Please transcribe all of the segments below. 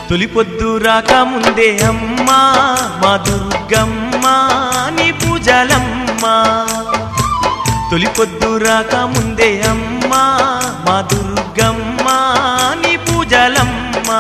తొలి పొద్దు రాక ముందే అమ్మా మా దుర్గమ్మ నీ పూజలమ్మా తొలి పొద్దు రాక ముందే అమ్మా మా దుర్గమ్మ నీ పూజలమ్మా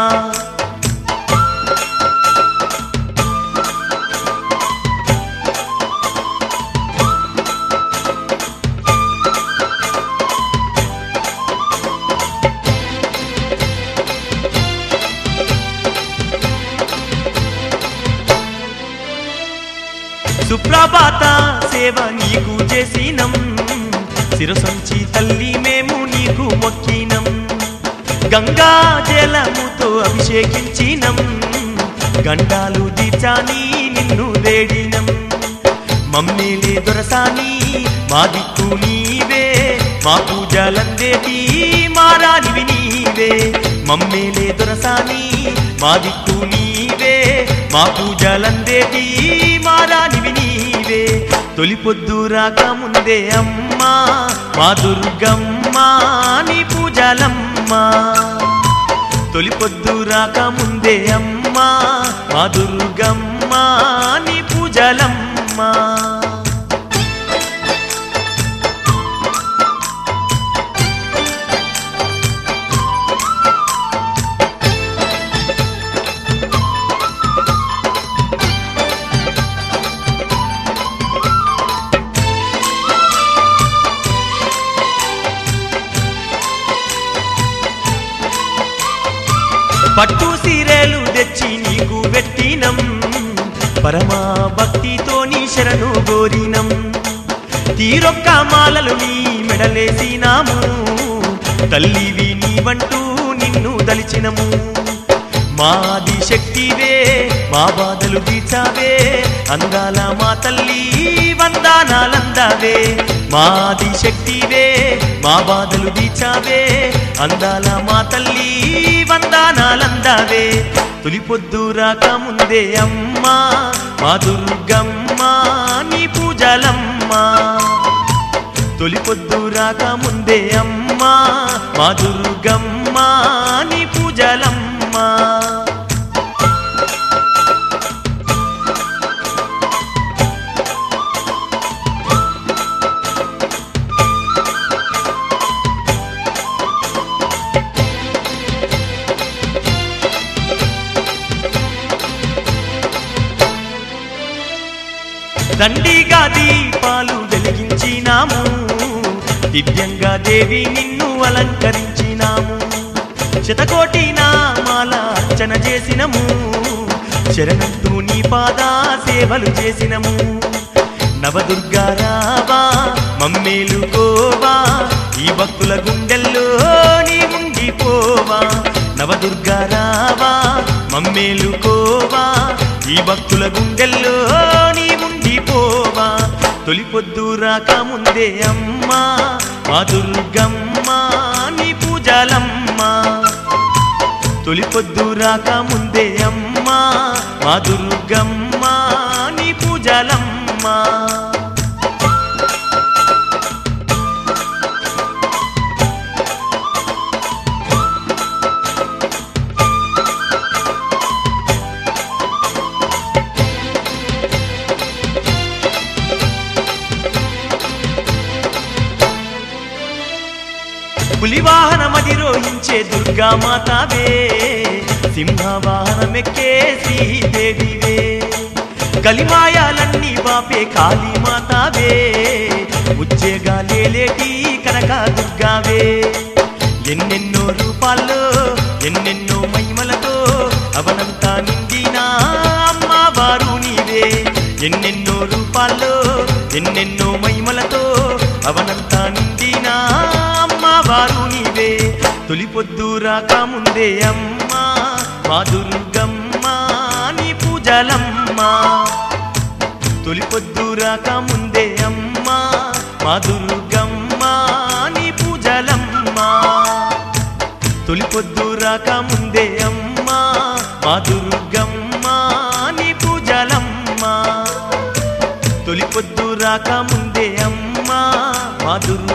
సుప్రభాత సేవ నీకు చేసినం శిరసంచి తల్లి మేము నీకు మొక్కినం గంగా జలముతో అభిషేకించినం గండాలు దీచాని నిన్ను వేడినం మమ్మీలే దొరసాని మా దిక్కు నీవే మా పూజలందేటి మారానివి నీవే మమ్మీలే దొరసాని మా దిక్కు నీవే మా పూజలందేటి మారానివి నీవే తొలి పొద్దు రాక ముందే అమ్మా మా దుర్గమ్మ నీ పూజలమ్మా తొలి పొద్దు రాక ముందే అమ్మా మా దుర్గమ్మ నీ పూజలమ్మా పట్టు సీరేలు తెచ్చి నీకు పెట్టినం పరమా భక్తితో నీ శరణు గోరినం తీరొక్క మాలలు నీ మెడలేసినాము తల్లివి నీవంటూ నిన్ను దలిచినము మాది శక్తివే మా బాధలు తీర్చావే అందాల మా తల్లి వందానాలందావే మాది శక్తివే మా బాధలు తీర్చావే అందాల మా తల్లి వందానాలందావే తొలి పొద్దు రాక ముందే అమ్మా మా దుర్గమ్మ నీ పూజలమ్మా తొలి పొద్దు రాక ముందే అమ్మా మా దుర్గమ్మ నీ పూజలమ్మా దండిగా దీపాలు వెలిగించినాము దివ్యంగా దేవి నిన్ను అలంకరించినాము శతకోటి నామాల అర్చన చేసినము శరణంటూ నీ పాదా సేవలు చేసినము నవదుర్గా రావా మమ్మేలు కోవా ఈ భక్తుల గుండెల్లో నీ ఉండిపోవా నవదుర్గా రావా మమ్మేలు కోవా ఈ భక్తుల గుండెల్లో నీ ఉండిపోవా తొలి పొద్దు రాక ముందే అమ్మా మా దుర్గమ్మ నీ పూజలమ్మా తొలి పొద్దు రాక ముందే అమ్మా మా దుర్గమ్మ నీ పూజలమ్మా పులివాహనమధిరోహించే దుర్గామాతావే సింహవాహనమెక్కే శ్రీదేవివే కలిమాయాలన్నీ బాపే కాళీమాతావే ఉచ్చేగా లేలేటి కనక దుర్గావే ఎన్నెన్నో రూపాల్లో ఎన్నెన్నో మహిమలతో అవనంతా నిండిన అమ్మవారు నీవే ఎన్నెన్నో రూపాల్లో ఎన్నెన్నో మహిమలతో అవనంతా నిండిన అమ్మవారు నీవే తొలి పొద్దు రాక ముందే అమ్మా మా దుర్గమ్మ నీ పూజలమ్మా తొలి పొద్దు రాక ముందే అమ్మా మా దుర్గమ్మ నీ పూజలమ్మా తొలి పొద్దు రాక ముందే అమ్మా మా దుర్గమ్మ నీ పూజలమ్మా తొలి పొద్దు రాక ముందే అమ్మా మా దుర్గమ్మ